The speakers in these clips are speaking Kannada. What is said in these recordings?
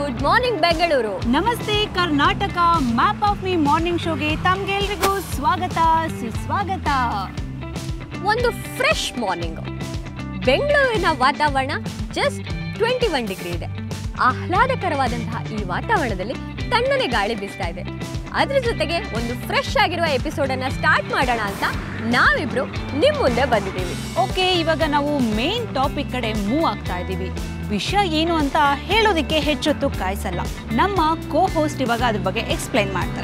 ಗುಡ್ ಮಾರ್ನಿಂಗ್ ಬೆಂಗಳೂರು ನಮಸ್ತೆ Karnataka map of me morning ಶೋಗೆ ತಮ್ಗೆಲ್ರಿಗೂ ಸ್ವಾಗತ ಸುಸ್ವಾಗತ ಒಂದು ಫ್ರೆಶ್ ಮಾರ್ನಿಂಗ್ ಬೆಂಗಳೂರಿನ ವಾತಾವರಣ ಜಸ್ಟ್ ಟ್ವೆಂಟಿ ಒನ್ ಡಿಗ್ರಿ ಇದೆ ಆಹ್ಲಾದಕರವಾದಂತಹ ಈ ವಾತಾವರಣದಲ್ಲಿ ತಣ್ಣನೆ ಗಾಳಿ ಬೀಸ್ತಾ ಇದೆ ಅದ್ರ ಜೊತೆಗೆ ಒಂದು ಫ್ರೆಶ್ ಆಗಿರುವ ಎಪಿಸೋಡ್ ಅನ್ನ ಸ್ಟಾರ್ಟ್ ಮಾಡೋಣ ಅಂತ ನಾವಿಬ್ರು ನಿಮ್ ಮುಂದೆ ಬಂದಿದ್ದೀವಿ ಓಕೆ ಇವಾಗ ನಾವು ಮೇನ್ ಟಾಪಿಕ್ ಕಡೆ ಮೂವ್ ಆಗ್ತಾ ಇದ್ದೀವಿ ವಿಷಯ ಏನು ಅಂತ ಹೇಳೋದಕ್ಕೆ ಹೆಚ್ಚೊತ್ತು ಕಾಯಿಸಲ್ಲ ನಮ್ಮ ಕೋ ಹೋಸ್ಟ್ ಇವಾಗ ಅದ್ರ ಬಗ್ಗೆ ಎಕ್ಸ್ಪ್ಲೈನ್ ಮಾಡ್ತಾರೆ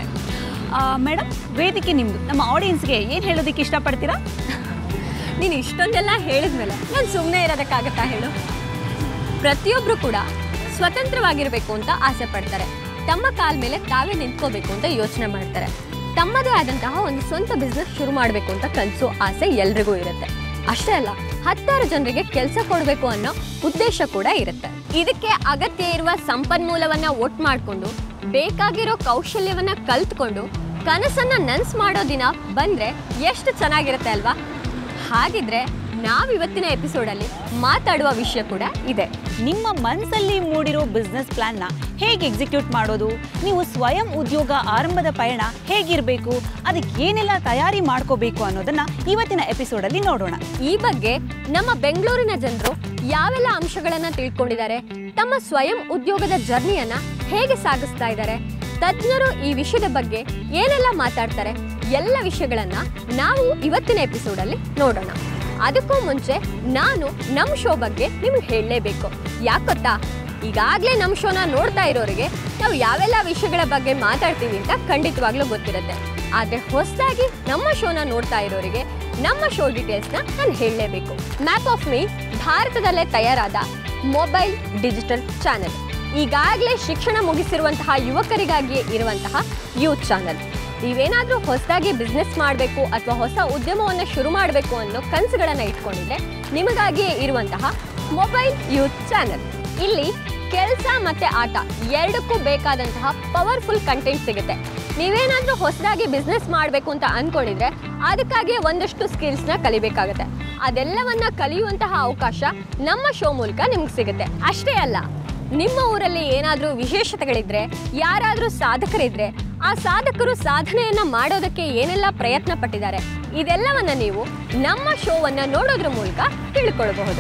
ಮೇಡಮ್ ವೇದಿಕೆ ನಿಮ್ಮದು ನಮ್ಮ ಆಡಿಯನ್ಸ್ಗೆ ಏನು ಹೇಳೋದಕ್ಕೆ ಇಷ್ಟಪಡ್ತೀರಾ ನೀನು ಇಷ್ಟೊಂದೆಲ್ಲ ಹೇಳಿದ್ಮೇಲೆ ನಾನು ಸುಮ್ಮನೆ ಇರೋದಕ್ಕಾಗತ್ತಾ ಹೇಳು ಪ್ರತಿಯೊಬ್ಬರು ಕೂಡ ಸ್ವತಂತ್ರವಾಗಿರಬೇಕು ಅಂತ ಆಸೆ ಪಡ್ತಾರೆ ತಮ್ಮ ಕಾಲ ಮೇಲೆ ತಾವೇ ನಿಂತ್ಕೋಬೇಕು ಅಂತ ಯೋಚನೆ ಮಾಡ್ತಾರೆ ತಮ್ಮದೇ ಆದಂತಹ ಒಂದು ಸ್ವಂತ ಬಿಸ್ನೆಸ್ ಶುರು ಮಾಡಬೇಕು ಅಂತ ಕನಸು ಆಸೆ ಎಲ್ರಿಗೂ ಇರುತ್ತೆ ಅಷ್ಟೇ ಅಲ್ಲ ಹತ್ತಾರು ಜನರಿಗೆ ಕೆಲಸ ಕೊಡಬೇಕು ಅನ್ನೋ ಉದ್ದೇಶ ಕೂಡ ಇರುತ್ತೆ ಇದಕ್ಕೆ ಅಗತ್ಯ ಇರುವ ಸಂಪನ್ಮೂಲವನ್ನ ಒಟ್ಟು ಮಾಡಿಕೊಂಡು ಬೇಕಾಗಿರೋ ಕೌಶಲ್ಯವನ್ನ ಕಲ್ತ್ಕೊಂಡು ಕನಸನ್ನ ನನ್ಸ್ ಮಾಡೋ ದಿನ ಬಂದ್ರೆ ಎಷ್ಟು ಚೆನ್ನಾಗಿರುತ್ತೆ ಅಲ್ವಾ ಹಾಗಿದ್ರೆ ನಾವಿವತ್ತಿನ ಎಪಿಸೋಡಲ್ಲಿ ಮಾತಾಡುವ ವಿಷಯ ಕೂಡ ಇದೆ ನಿಮ್ಮ ಮನಸ್ಸಲ್ಲಿ ಮೂಡಿರೋ ಬಿಸ್ನೆಸ್ ಪ್ಲಾನ್ನ ಹೇಗೆ ಎಕ್ಸಿಕ್ಯೂಟ್ ಮಾಡೋದು ನೀವು ಸ್ವಯಂ ಉದ್ಯೋಗ ಆರಂಭದ ಪಯಣ ಹೇಗಿರಬೇಕು ಅದಕ್ಕೆ ಏನೆಲ್ಲ ತಯಾರಿ ಮಾಡ್ಕೋಬೇಕು ಅನ್ನೋದನ್ನ ಇವತ್ತಿನ ಎಪಿಸೋಡಲ್ಲಿ ನೋಡೋಣ ಈ ಬಗ್ಗೆ ನಮ್ಮ ಬೆಂಗಳೂರಿನ ಜನರು ಯಾವೆಲ್ಲ ಅಂಶಗಳನ್ನ ತಿಳ್ಕೊಂಡಿದ್ದಾರೆ ತಮ್ಮ ಸ್ವಯಂ ಉದ್ಯೋಗದ ಜರ್ನಿಯನ್ನ ಹೇಗೆ ಸಾಗಿಸ್ತಾ ಇದ್ದಾರೆ ತಜ್ಞರು ಈ ವಿಷಯದ ಬಗ್ಗೆ ಏನೆಲ್ಲ ಮಾತಾಡ್ತಾರೆ ಎಲ್ಲ ವಿಷಯಗಳನ್ನ ನಾವು ಇವತ್ತಿನ ಎಪಿಸೋಡಲ್ಲಿ ನೋಡೋಣ ಅದಕ್ಕೂ ಮುಂಚೆ ನಾನು ನಮ್ಮ ಶೋ ಬಗ್ಗೆ ನಿಮ್ಗೆ ಹೇಳಲೇಬೇಕು ಯಾಕೊತ್ತಾ ಈಗಾಗಲೇ ನಮ್ಮ ಶೋನ ನೋಡ್ತಾ ಇರೋರಿಗೆ ನಾವು ಯಾವೆಲ್ಲ ವಿಷಯಗಳ ಬಗ್ಗೆ ಮಾತಾಡ್ತೀವಿ ಅಂತ ಖಂಡಿತವಾಗ್ಲೂ ಗೊತ್ತಿರುತ್ತೆ ಆದರೆ ಹೊಸದಾಗಿ ನಮ್ಮ ಶೋನ ನೋಡ್ತಾ ಇರೋರಿಗೆ ನಮ್ಮ ಶೋ ಡೀಟೇಲ್ಸ್ನ ನಾನು ಹೇಳಲೇಬೇಕು ಮ್ಯಾಪ್ ಆಫ್ ಮೀ ಭಾರತದಲ್ಲೇ ತಯಾರಾದ ಮೊಬೈಲ್ ಡಿಜಿಟಲ್ ಚಾನೆಲ್ ಈಗಾಗಲೇ ಶಿಕ್ಷಣ ಮುಗಿಸಿರುವಂತಹ ಯುವಕರಿಗಾಗಿಯೇ ಇರುವಂತಹ ಯೂತ್ ಚಾನೆಲ್ ನೀವೇನಾದರೂ ಹೊಸದಾಗಿ ಬಿಸ್ನೆಸ್ ಮಾಡಬೇಕು ಅಥವಾ ಹೊಸ ಉದ್ಯಮವನ್ನು ಶುರು ಮಾಡಬೇಕು ಅನ್ನೋ ಕನಸುಗಳನ್ನು ಇಟ್ಕೊಂಡಿದ್ರೆ ನಿಮಗಾಗಿಯೇ ಇರುವಂತಹ ಮೊಬೈಲ್ ಯೂತ್ ಚಾನೆಲ್ ಇಲ್ಲಿ ಕೆಲಸ ಮತ್ತೆ ಆಟ ಎರಡಕ್ಕೂ ಬೇಕಾದಂತಹ ಪವರ್ಫುಲ್ ಕಂಟೆಂಟ್ ಸಿಗುತ್ತೆ ನೀವೇನಾದ್ರೂ ಹೊಸದಾಗಿ ಬಿಸ್ನೆಸ್ ಮಾಡಬೇಕು ಅಂತ ಅನ್ಕೊಂಡಿದ್ರೆ ಅದಕ್ಕಾಗಿ ಒಂದಷ್ಟು ಸ್ಕಿಲ್ಸ್ನ ಕಲಿಬೇಕಾಗುತ್ತೆ ಅದೆಲ್ಲವನ್ನ ಕಲಿಯುವಂತಹ ಅವಕಾಶ ನಮ್ಮ ಶೋ ಮೂಲಕ ನಿಮ್ಗೆ ಸಿಗುತ್ತೆ ಅಷ್ಟೇ ಅಲ್ಲ ನಿಮ್ಮ ಊರಲ್ಲಿ ಏನಾದರೂ ವಿಶೇಷತೆಗಳಿದ್ರೆ ಯಾರಾದರೂ ಸಾಧಕರಿದ್ರೆ ಆ ಸಾಧಕರು ಸಾಧನೆಯನ್ನ ಮಾಡೋದಕ್ಕೆ ಏನೆಲ್ಲ ಪ್ರಯತ್ನ ಪಟ್ಟಿದ್ದಾರೆ ಇದೆಲ್ಲವನ್ನ ನೀವು ನಮ್ಮ ಶೋವನ್ನ ನೋಡೋದ್ರ ಮೂಲಕ ತಿಳ್ಕೊಳ್ಬಹುದು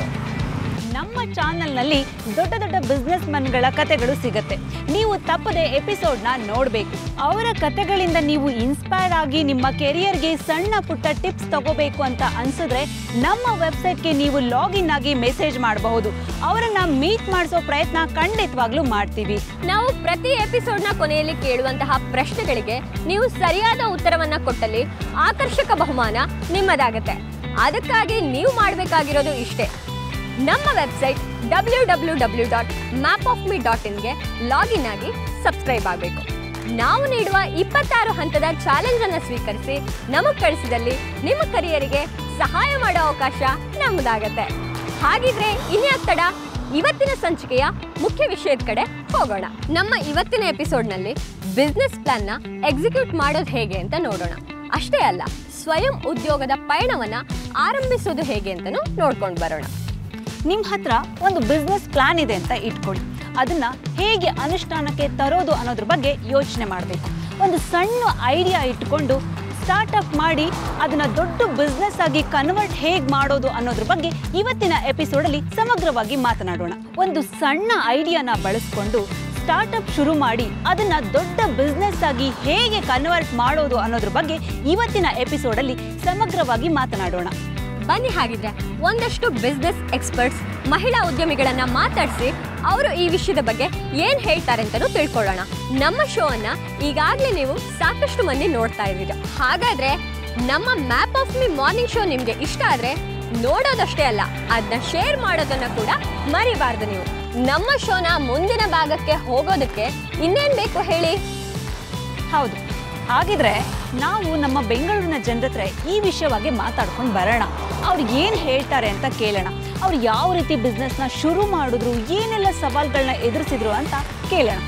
ನಮ್ಮ ಚಾನಲ್ನಲ್ಲಿ ದೊಡ್ಡ ದೊಡ್ಡ ಬಿಸ್ನೆಸ್ ಮನ್ಗಳ ಕತೆಗಳು ಸಿಗತ್ತೆ ನೀವು ತಪ್ಪದೆ ಎಪಿಸೋಡ್ನ ನೋಡಬೇಕು ಅವರ ಕತೆಗಳಿಂದ ನೀವು ಇನ್ಸ್ಪೈರ್ ಆಗಿ ನಿಮ್ಮ ಕೆರಿಯರ್ಗೆ ಸಣ್ಣ ಪುಟ್ಟ ಟಿಪ್ಸ್ ತಗೋಬೇಕು ಅಂತ ಅನ್ಸಿದ್ರೆ ನಮ್ಮ ವೆಬ್ಸೈಟ್ಗೆ ನೀವು ಲಾಗಿನ್ ಆಗಿ ಮೆಸೇಜ್ ಮಾಡಬಹುದು ಅವರನ್ನ ಮೀಟ್ ಮಾಡಿಸೋ ಪ್ರಯತ್ನ ಖಂಡಿತವಾಗ್ಲೂ ಮಾಡ್ತೀವಿ ನಾವು ಪ್ರತಿ ಎಪಿಸೋಡ್ನ ಕೊನೆಯಲ್ಲಿ ಕೇಳುವಂತಹ ಪ್ರಶ್ನೆಗಳಿಗೆ ನೀವು ಸರಿಯಾದ ಉತ್ತರವನ್ನ ಕೊಟ್ಟಲ್ಲಿ ಆಕರ್ಷಕ ಬಹುಮಾನ ನಿಮ್ಮದಾಗತ್ತೆ ಅದಕ್ಕಾಗಿ ನೀವು ಮಾಡಬೇಕಾಗಿರೋದು ಇಷ್ಟೇ ನಮ್ಮ website W W W dot map of me dot ಇನ್ಗೆ ಲಾಗಿನ್ ಆಗಿ ಸಬ್ಸ್ಕ್ರೈಬ್ ಆಗಬೇಕು ನಾವು ನೀಡುವ ಇಪ್ಪತ್ತಾರು ಹಂತದ ಚಾಲೆಂಜ್ ಅನ್ನು ಸ್ವೀಕರಿಸಿ ನಮಗೆ ಕಳಿಸಿದಲ್ಲಿ ನಿಮ್ಮ ಕರಿಯರಿಗೆ ಸಹಾಯ ಮಾಡೋ ಅವಕಾಶ ನಮ್ಮದಾಗತ್ತೆ ಹಾಗಿದ್ರೆ ಇನ್ಯಾಕ್ ತಡ ಇವತ್ತಿನ ಸಂಚಿಕೆಯ ಮುಖ್ಯ ವಿಷಯದ ಕಡೆ ಹೋಗೋಣ ನಮ್ಮ ಇವತ್ತಿನ ಎಪಿಸೋಡ್ನಲ್ಲಿ ಬಿಸ್ನೆಸ್ ಪ್ಲಾನ್ನ ಎಕ್ಸಿಕ್ಯೂಟ್ ಮಾಡೋದು ಹೇಗೆ ಅಂತ ನೋಡೋಣ ಅಷ್ಟೇ ಅಲ್ಲ ಸ್ವಯಂ ಉದ್ಯೋಗದ ಪಯಣವನ್ನ ಆರಂಭಿಸೋದು ಹೇಗೆ ಅಂತಲೂ ನೋಡ್ಕೊಂಡು ಬರೋಣ ನಿಮ್ಮ ಹತ್ರ ಒಂದು ಬಿಸ್ನೆಸ್ ಪ್ಲಾನ್ ಇದೆ ಅಂತ ಇಟ್ಕೊಳ್ಳಿ ಅದನ್ನ ಹೇಗೆ ಅನುಷ್ಠಾನಕ್ಕೆ ತರೋದು ಅನ್ನೋದ್ರ ಬಗ್ಗೆ ಯೋಚನೆ ಮಾಡಬೇಕು ಒಂದು ಸಣ್ಣ ಐಡಿಯಾ ಇಟ್ಕೊಂಡು ಸ್ಟಾರ್ಟಪ್ ಮಾಡಿ ಅದನ್ನ ದೊಡ್ಡ ಬಿಸ್ನೆಸ್ ಆಗಿ ಕನ್ವರ್ಟ್ ಹೇಗೆ ಮಾಡೋದು ಅನ್ನೋದ್ರ ಬಗ್ಗೆ ಇವತ್ತಿನ ಎಪಿಸೋಡಲ್ಲಿ ಸಮಗ್ರವಾಗಿ ಮಾತನಾಡೋಣ ಒಂದು ಸಣ್ಣ ಐಡಿಯಾನ ಬಳಸ್ಕೊಂಡು ಸ್ಟಾರ್ಟಪ್ ಶುರು ಮಾಡಿ ಅದನ್ನ ದೊಡ್ಡ ಬಿಸ್ನೆಸ್ ಆಗಿ ಹೇಗೆ ಕನ್ವರ್ಟ್ ಮಾಡೋದು ಅನ್ನೋದ್ರ ಬಗ್ಗೆ ಇವತ್ತಿನ ಎಪಿಸೋಡಲ್ಲಿ ಸಮಗ್ರವಾಗಿ ಮಾತನಾಡೋಣ ಬನ್ನಿ ಹಾಗಿದ್ರೆ ಒಂದಷ್ಟು ಬಿಸ್ನೆಸ್ ಎಕ್ಸ್ಪರ್ಟ್ಸ್ ಮಹಿಳಾ ಉದ್ಯಮಿಗಳನ್ನ ಮಾತಾಡಿಸಿ ಅವರು ಈ ವಿಷಯದ ಬಗ್ಗೆ ಏನ್ ಹೇಳ್ತಾರೆ ಅಂತಲೂ ತಿಳ್ಕೊಳ್ಳೋಣ ನಮ್ಮ ಶೋ ಅನ್ನ ಈಗಾಗಲೇ ನೀವು ಸಾಕಷ್ಟು ಮಂದಿ ನೋಡ್ತಾ ಇದ್ದೀರ ಹಾಗಾದ್ರೆ ನಮ್ಮ map of me morning show ನಿಮ್ಗೆ ಇಷ್ಟ ಆದ್ರೆ ನೋಡೋದಷ್ಟೇ ಅಲ್ಲ ಅದನ್ನ ಶೇರ್ ಮಾಡೋದನ್ನ ಕೂಡ ಮರಿಬಾರ್ದು ನೀವು ನಮ್ಮ ಶೋನ ಮುಂದಿನ ಭಾಗಕ್ಕೆ ಹೋಗೋದಕ್ಕೆ ಇನ್ನೇನ್ ಬೇಕು ಹೇಳಿ ಹೌದು ಹಾಗಿದ್ರೆ ನಾವು ನಮ್ಮ ಬೆಂಗಳೂರಿನ ಜನರ ಹತ್ರ ಈ ವಿಷಯವಾಗಿ ಮಾತಾಡ್ಕೊಂಡು ಬರೋಣ ಅವ್ರು ಏನು ಹೇಳ್ತಾರೆ ಅಂತ ಕೇಳೋಣ ಅವ್ರು ಯಾವ ರೀತಿ ಬಿಸ್ನೆಸ್ನ ಶುರು ಮಾಡಿದ್ರು ಏನೆಲ್ಲ ಸವಾಲುಗಳನ್ನ ಎದುರಿಸಿದ್ರು ಅಂತ ಕೇಳೋಣ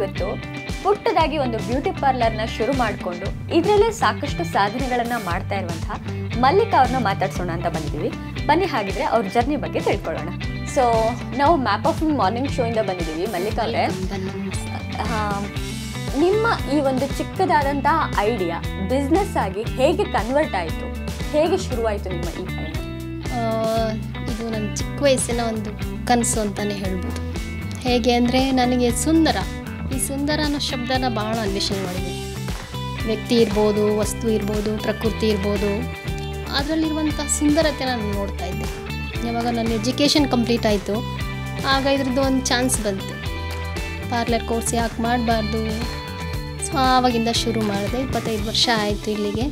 ಇವತ್ತು ಪುಟ್ಟದಾಗಿ ಒಂದು ಬ್ಯೂಟಿ ಪಾರ್ಲರ್ನ ಶುರು ಮಾಡಿಕೊಂಡು ಇದರಲ್ಲೇ ಸಾಕಷ್ಟು ಸಾಧನೆಗಳನ್ನ ಮಾಡ್ತಾ ಇರುವಂತಹ ಮಲ್ಲಿಕಾ ಅವ್ರನ್ನ ಮಾತಾಡ್ಸೋಣ ಅಂತ ಬಂದಿದ್ದೀವಿ ಬನ್ನಿ ಹಾಗಿದ್ರೆ ಅವ್ರ ಜರ್ನಿ ಬಗ್ಗೆ ತಿಳ್ಕೊಳ್ಳೋಣ ಸೊ ನಾವು ಮ್ಯಾಪ್ ಆಫ್ ಮಾರ್ನಿಂಗ್ ಶೋ ಇಂದ ಬಂದಿದ್ದೀವಿ ಮಲ್ಲಿಕಾ ಅವರೇ ಆ, ನಿಮ್ಮ ಈ ಒಂದು ಚಿಕ್ಕದಾದಂತಹ ಐಡಿಯಾ ಬಿಸ್ನೆಸ್ ಆಗಿ ಹೇಗೆ ಕನ್ವರ್ಟ್ ಆಯಿತು ಹೇಗೆ ಶುರುವಾಯಿತು ನಿಮ್ಮ ಈ ಪಯಣ ಆ, ಇದು ನನ್ನ ಚಿಕ್ಕ ವಯಸ್ಸಿನ ಒಂದು ಕನಸು ಅಂತಲೇ ಹೇಳ್ಬೋದು ಹೇಗೆ ಅಂದರೆ ನನಗೆ ಸುಂದರ ಈ ಸುಂದರ ಅನ್ನೋ ಶಬ್ದನ ಭಾಳ ಅನ್ವೇಷಣೆ ಮಾಡಿದ್ದೀನಿ ವ್ಯಕ್ತಿ ಇರ್ಬೋದು ವಸ್ತು ಇರ್ಬೋದು ಪ್ರಕೃತಿ ಇರ್ಬೋದು ಅದರಲ್ಲಿರುವಂಥ ಸುಂದರತೆ ನಾನು ನೋಡ್ತಾ ಇದ್ದೆ ಯಾವಾಗ ನನ್ನ ಎಜುಕೇಷನ್ ಕಂಪ್ಲೀಟ್ ಆಯಿತು ಆಗ ಇದ್ರದ್ದು ಒಂದು ಚಾನ್ಸ್ ಬಂತು ಪಾರ್ಲರ್ ಕೋರ್ಸ್ ಯಾಕೆ ಮಾಡಬಾರ್ದು ಸೊ ಆವಾಗಿಂದ ಶುರು ಮಾಡಿದೆ ಇಪ್ಪತ್ತೈದು ವರ್ಷ ಆಯಿತು ಇಲ್ಲಿಗೆ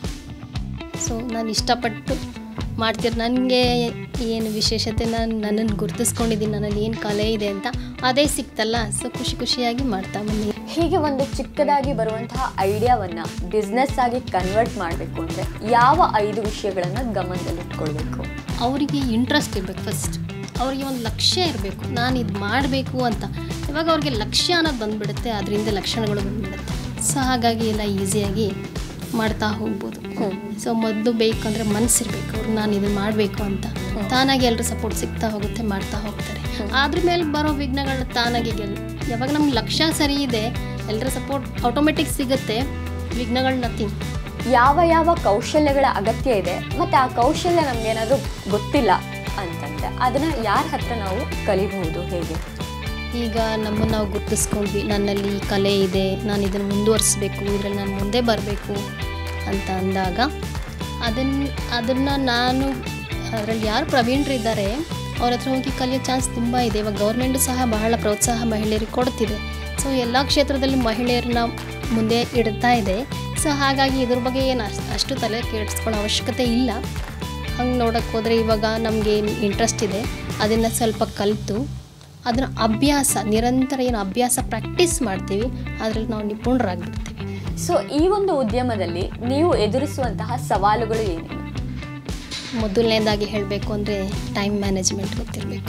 ಸೊ ನಾನು ಇಷ್ಟಪಟ್ಟು ಮಾಡ್ತಿರೋ ನನಗೆ ಏನು ವಿಶೇಷತೆ ನಾನು ನನ್ನನ್ನು ಗುರುತಿಸ್ಕೊಂಡಿದ್ದೀನಿ ನನ್ನಲ್ಲಿ ಏನು ಕಲೆ ಇದೆ ಅಂತ ಅದೇ ಸಿಕ್ತಲ್ಲ ಸೊ ಖುಷಿ ಖುಷಿಯಾಗಿ ಮಾಡ್ತಾ ಬಂದಿ ಹೀಗೆ ಒಂದು ಚಿಕ್ಕದಾಗಿ ಬರುವಂತಹ ಐಡಿಯಾವನ್ನ ಬಿಸ್ನೆಸ್ ಆಗಿ ಕನ್ವರ್ಟ್ ಮಾಡಬೇಕು ಅಂದ್ರೆ ಯಾವ ಐದು ವಿಷಯಗಳನ್ನ ಗಮನದಲ್ಲಿಟ್ಕೊಳ್ಬೇಕು ಅವರಿಗೆ ಇಂಟ್ರೆಸ್ಟ್ ಇರಬೇಕು ಫಸ್ಟ್ ಅವರಿಗೆ ಒಂದು ಲಕ್ಷ್ಯ ಇರಬೇಕು ನಾನು ಇದು ಮಾಡಬೇಕು ಅಂತ ಇವಾಗ ಅವ್ರಿಗೆ ಲಕ್ಷ್ಯ ಅನ್ನೋದು ಬಂದುಬಿಡುತ್ತೆ ಅದರಿಂದ ಲಕ್ಷಣಗಳು ಬಂದುಬಿಡುತ್ತೆ ಸೊ ಹಾಗಾಗಿ ಎಲ್ಲ ಈಸಿಯಾಗಿ ಮಾಡ್ತಾ ಹೋಗ್ಬೋದು ಸೊ ಮೊದಲು ಬೇಕಂದ್ರೆ ಮನಸ್ಸಿರ್ಬೇಕು ಅವ್ರು ನಾನು ಇದು ಮಾಡಬೇಕು ಅಂತ ತಾನಾಗಿ ಎಲ್ಲರೂ ಸಪೋರ್ಟ್ ಸಿಗ್ತಾ ಹೋಗುತ್ತೆ ಮಾಡ್ತಾ ಹೋಗ್ತಾರೆ ಅದ್ರ ಮೇಲೆ ಬರೋ ವಿಘ್ನಗಳನ್ನ ತಾನಾಗಿ ಗೆಲ್ ಯಾವಾಗ ನಮ್ಗೆ ಲಕ್ಷ್ಯ ಸರಿ ಇದೆ ಎಲ್ಲರ ಸಪೋರ್ಟ್ ಆಟೋಮೆಟಿಕ್ ಸಿಗುತ್ತೆ ವಿಘ್ನಗಳು ನಥಿಂಗ್ ಯಾವ ಯಾವ ಕೌಶಲ್ಯಗಳ ಅಗತ್ಯ ಇದೆ ಮತ್ತೆ ಆ ಕೌಶಲ್ಯ ನಮ್ಗೇನಾದ್ರೂ ಗೊತ್ತಿಲ್ಲ ಅಂತಂದ್ರೆ ಅದನ್ನ ಯಾರ ಹತ್ರ ನಾವು ಕಲಿಬಹುದು ಹೇಗೆ ಈಗ ನಮ್ಮನ್ನು ನಾವು ಗುರುತಿಸ್ಕೊಂಡ್ವಿ ನನ್ನಲ್ಲಿ ಈ ಕಲೆ ಇದೆ ನಾನು ಇದನ್ನು ಮುಂದುವರಿಸ್ಬೇಕು ಇದರಲ್ಲಿ ನಾನು ಮುಂದೆ ಬರಬೇಕು ಅಂತ ಅಂದಾಗ ಅದನ್ನು ಅದನ್ನು ನಾನು ಅದರಲ್ಲಿ ಯಾರು ಪ್ರವೀಣರಿದ್ದಾರೆ ಅವ್ರ ಹತ್ರ ಹೋಗಿ ಕಲಿಯೋ ಚಾನ್ಸ್ ತುಂಬ ಇದೆ ಇವಾಗ ಗೌರ್ಮೆಂಟು ಸಹ ಬಹಳ ಪ್ರೋತ್ಸಾಹ ಮಹಿಳೆಯರಿಗೆ ಕೊಡ್ತಿದೆ ಸೊ ಎಲ್ಲ ಕ್ಷೇತ್ರದಲ್ಲಿ ಮಹಿಳೆಯರನ್ನ ಮುಂದೆ ಇಡ್ತಾ ಇದೆ ಸೊ ಹಾಗಾಗಿ ಇದ್ರ ಬಗ್ಗೆ ಏನು ಅಷ್ಟು ಅಷ್ಟು ತಲೆ ಕೆಡಿಸ್ಕೊಳ್ಳೋ ಅವಶ್ಯಕತೆ ಇಲ್ಲ ಹಂಗೆ ನೋಡೋಕ್ಕೆ ಹೋದರೆ ಇವಾಗ ನಮಗೆ ಇಂಟ್ರೆಸ್ಟ್ ಇದೆ ಅದನ್ನು ಸ್ವಲ್ಪ ಕಲಿತು ಅದನ್ನ ಅಭ್ಯಾಸ ನಿರಂತರ ಏನು ಅಭ್ಯಾಸ ಪ್ರಾಕ್ಟೀಸ್ ಮಾಡ್ತೀವಿ ಅದರಲ್ಲಿ ನಾವು ನಿಪುಣರಾಗ್ಬಿಡ್ತೀವಿ ಸೊ ಈ ಒಂದು ಉದ್ಯಮದಲ್ಲಿ ನೀವು ಎದುರಿಸುವಂತಹ ಸವಾಲುಗಳು ಏನೇನು ಮೊದಲನೇದಾಗಿ ಹೇಳಬೇಕು ಅಂದರೆ ಟೈಮ್ ಮ್ಯಾನೇಜ್ಮೆಂಟ್ ಗೊತ್ತಿರಬೇಕು